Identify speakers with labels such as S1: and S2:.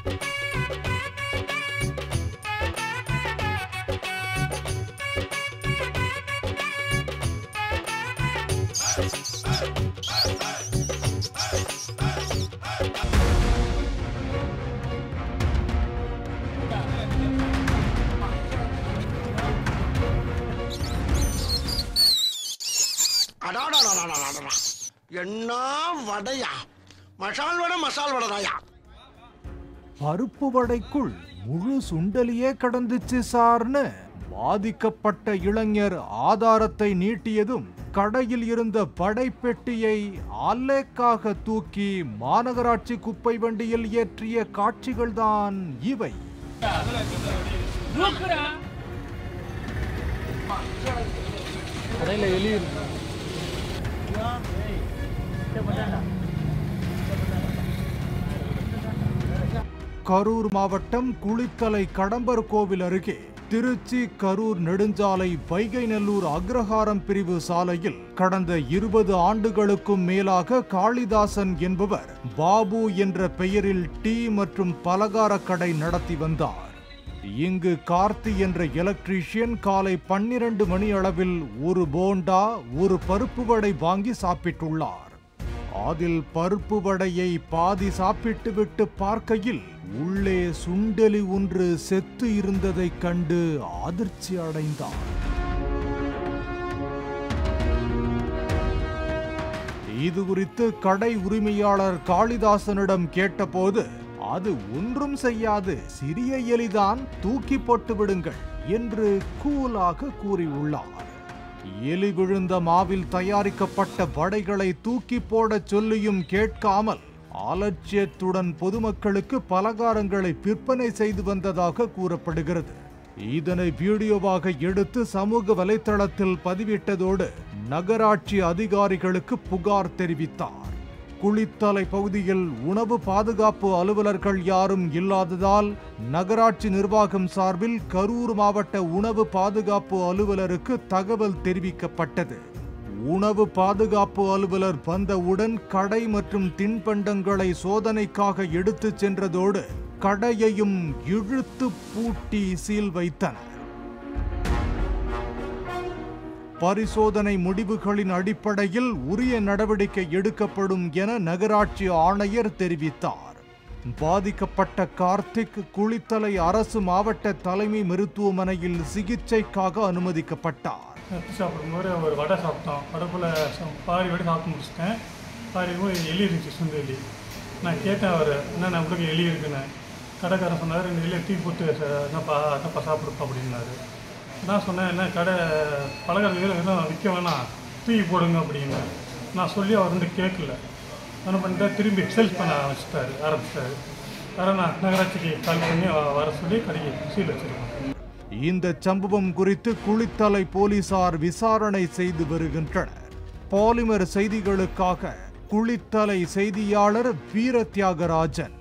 S1: அடாடாடாடாடாடா. என்ன வடையா மசால் வடை மசால் வடைதாயா
S2: பருப்பு வடைக்குள் முழு சுண்டலியே கடந்துச்சு சார்னு பாதிக்கப்பட்ட இளைஞர் ஆதாரத்தை நீட்டியதும் கடையில் இருந்த படைப்பெட்டியை அல்லேக்காக தூக்கி மாநகராட்சி குப்பை வண்டியில் ஏற்றிய காட்சிகள்தான் இவை கரூர் மாவட்டம் குளித்தலை கடம்பர் கோவில் அருகே திருச்சி கரூர் நெடுஞ்சாலை வைகை நல்லூர் அக்ரஹாரம் பிரிவு சாலையில் கடந்த இருபது ஆண்டுகளுக்கும் மேலாக காளிதாசன் என்பவர் பாபு என்ற பெயரில் டீ மற்றும் பலகார கடை நடத்தி வந்தார் இங்கு கார்த்தி என்ற எலக்ட்ரீஷியன் காலை பன்னிரண்டு மணி அளவில் ஒரு போண்டா ஒரு பருப்பு வடை வாங்கி சாப்பிட்டுள்ளார் அதில் பருப்பு வடையை பாதி சாப்பிட்டுவிட்டு பார்க்கையில் உள்ளே சுண்டெலி ஒன்று செத்து இருந்ததைக் கண்டு அதிர்ச்சி அடைந்தார் இது குறித்து கடை உரிமையாளர் காளிதாசனிடம் கேட்டபோது அது ஒன்றும் செய்யாது சிறிய எலிதான் தூக்கி போட்டு விடுங்கள் என்று கூலாக கூறியுள்ளார் எலி விழுந்த மாவில் தயாரிக்கப்பட்ட வடைகளை தூக்கி போடச் சொல்லியும் கேட்காமல் அலட்சியத்துடன் பொதுமக்களுக்கு பலகாரங்களை விற்பனை செய்து வந்ததாக கூறப்படுகிறது இதனை வீடியோவாக எடுத்து சமூக வலைத்தளத்தில் பதிவிட்டதோடு நகராட்சி அதிகாரிகளுக்கு புகார் தெரிவித்தார் குளித்தலை பகுதியில் உணவு பாதுகாப்பு அலுவலர்கள் யாரும் இல்லாததால் நகராட்சி நிர்வாகம் சார்பில் கரூர் மாவட்ட உணவு பாதுகாப்பு அலுவலருக்கு தகவல் தெரிவிக்கப்பட்டது உணவு பாதுகாப்பு அலுவலர் வந்தவுடன் கடை மற்றும் தின்பண்டங்களை சோதனைக்காக எடுத்துச் சென்றதோடு கடையையும் இழுத்து பூட்டி சீல் வைத்தனர் பரிசோதனை முடிவுகளின் அடிப்படையில் உரிய நடவடிக்கை எடுக்கப்படும் என நகராட்சி ஆணையர் தெரிவித்தார் பாதிக்கப்பட்ட கார்த்திக் குளித்தலை அரசு மாவட்ட தலைமை மருத்துவமனையில் சிகிச்சைக்காக அனுமதிக்கப்பட்டார்
S3: நட்டு சாப்பிடும்போது ஒரு வடை சாப்பிட்டோம் வடைக்குள்ள ச- பாதி வடை சாப்பிட்டு முடிச்சிட்டேன் பாதி போய் எலி இருந்துச்சு சுண்டு எலி நான் கேட்டேன் அவர் என்ன நம்மளுக்கு எலி இருக்குன்னு கடைக்காரன் சொன்னார் ரெண்டு எலியை தூக்கி போட்டு ச- என்னப்பா என்னப்பா சாப்பிடுப்பா அப்படின்னாரு நான் சொன்னேன் என்ன கடை பலகாரம் எதுவும் விற்க வேணாம் தூக்கி போடுங்க அப்படின்னு நான் சொல்லி அவர் வந்து கேட்கல என்ன பண்ணிட்டா திரும்பி சேல்ஸ் பண்ண ஆரம்பிச்சிட்டாரு ஆரம்பிச்சிட்டாரு வேறு நான் நகராட்சிக்கு கால் பண்ணி வ- வர சொல்லி கடைக்கு சீல் வச்சிருக்கேன்
S2: இந்த சம்பவம் குறித்து குளித்தலை போலீசார் விசாரணை செய்து வருகின்றனர் பாலிமர் செய்திகளுக்காக குளித்தலை செய்தியாளர் வீர தியாகராஜன்